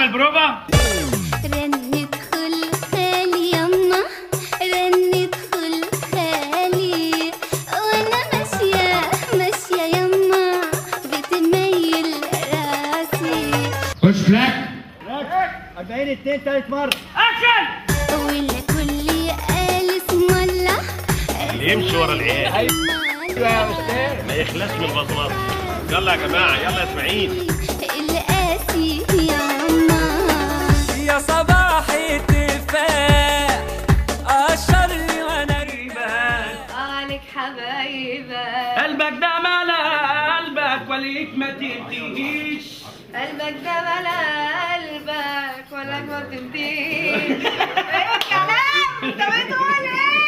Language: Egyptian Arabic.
البروفا رنت خل خالي يما رنت خل خالي وانا ماشية ماشية يما بتميل راسي خش فلاك 40 2 ثالث مرة اكشن ولا كل قال اسم الله اللي يمشي ورا العيال يا استاذ ما يخلص من البصمات يلا يا جماعه يلا يا اسماعيل القاسي يما يا صباح التفاح اشرني وانا ريبان عليك حبايبك قلبك ده ملا قلبك وليك ما تديش قلبك ده ملا قلبك ولا ما تنتهيش ايه الكلام انت بتقول ايه